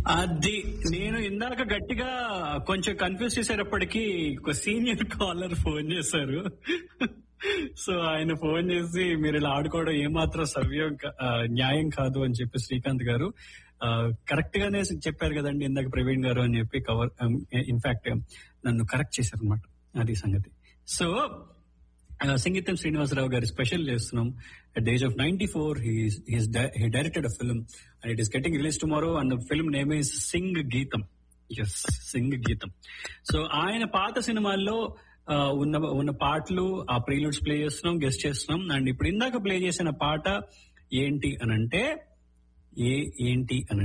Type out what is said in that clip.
అది నేను ఇందాక గట్టిగా కొంచెం కన్ఫ్యూజ్ చేసేటప్పటికి ఒక సీనియర్ కాలర్ ఫోన్ చేశారు సో ఆయన ఫోన్ చేసి మీరు ఇలా ఆడుకోవడం ఏమాత్రం సవ్యం కా- ఆ, న్యాయం కాదు అని చెప్పి శ్రీకాంత్ గారు కరెక్ట్ గానే చెప్పారు కదండి ఇందాక ప్రవీణ్ గారు అని చెప్పి కవర్ ఇన్ఫాక్ట్ నన్ను కరెక్ట్ చేశారు అనమాట అది సంగతి సో సంగీతం శ్రీనివాసరావు గారి స్పెషల్ చేస్తున్నాం at age of ninety four he directed a film and it is getting release tomorrow and the film name is Singeetam S Singh గీతం సో ఆయన పాత సినిమాల్లో ఆ, ఉన్న ఉన్న పాటలు ఆ ప్రీలూడ్స్ ప్లే చేస్తున్నాం గెస్ట్ చేస్తున్నాం అండ్ ఇప్పుడు ఇందాక ప్లే చేసిన పాట ఏంటి అనంటే ఏ ఏంటి అని